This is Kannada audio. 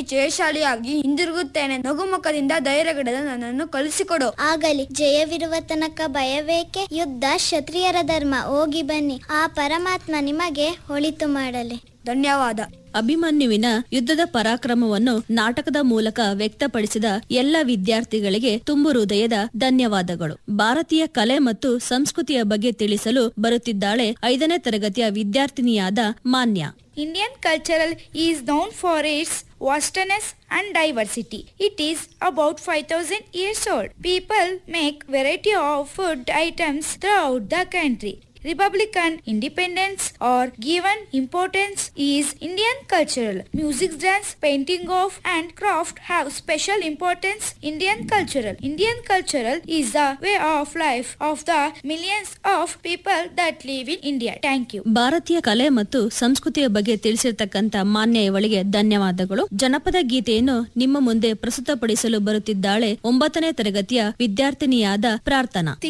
ಹೋರಾಟಕ್ಕೆ ಜಯಶಾಲಿಯಾಗಿ ಹಿಂದಿರುಗುತ್ತೇನೆ ನಗುಮುಖದಿಂದ ಧೈರ್ಯಗೆಡದ ನನ್ನನ್ನು ಕಳಿಸಿಕೊಡು ಆಗಲಿ ಜಯವಿರುವ ತನಕ ಭಯವೇಕೆ ಯುದ್ಧ ಕ್ಷತ್ರಿಯರ ಧರ್ಮ ಹೋಗಿ ಬನ್ನಿ ಆ ಪರಮಾತ್ಮ ನಿಮಗೆ ಒಳಿತು ಮಾಡಲಿ ಧನ್ಯವಾದ ಅಭಿಮನ್ಯುವಿನ ಯುದ್ಧದ ಪರಾಕ್ರಮವನ್ನು ನಾಟಕದ ಮೂಲಕ ವ್ಯಕ್ತಪಡಿಸಿದ ಎಲ್ಲ ವಿದ್ಯಾರ್ಥಿಗಳಿಗೆ ತುಂಬು ಹೃದಯದ ಧನ್ಯವಾದಗಳು ಭಾರತೀಯ ಕಲೆ ಮತ್ತು ಸಂಸ್ಕೃತಿಯ ಬಗ್ಗೆ ತಿಳಿಸಲು ಬರುತ್ತಿದ್ದಾಳೆ ಐದನೇ ತರಗತಿಯ ವಿದ್ಯಾರ್ಥಿನಿಯಾದ ಮಾನ್ಯ Indian cultural is known for its vastness and diversity. It is about 5000 years old. People make variety of food items throughout the country. Republican independence or given importance is Indian cultural. Music, dance, painting of and craft have special importance Indian cultural. Indian cultural is the way of life of the millions of people that live in India. Thank you. ಭಾರತೀಯ ಕಲೆ ಮತ್ತು ಸಂಸ್ಕೃತಿಯ ಬಗ್ಗೆ ತಿಳಿಸಿರ್ತಕ್ಕಂಥ ಮಾನ್ಯ ಇವಳಿಗೆ ಧನ್ಯವಾದಗಳು ಜನಪದ ಗೀತೆಯನ್ನು ನಿಮ್ಮ ಮುಂದೆ ಪ್ರಸ್ತುತಪಡಿಸಲು ಬರುತ್ತಿದ್ದಾಳೆ ಒಂಬತ್ತನೇ ತರಗತಿಯ ವಿದ್ಯಾರ್ಥಿನಿಯಾದ ಪ್ರಾರ್ಥನಾ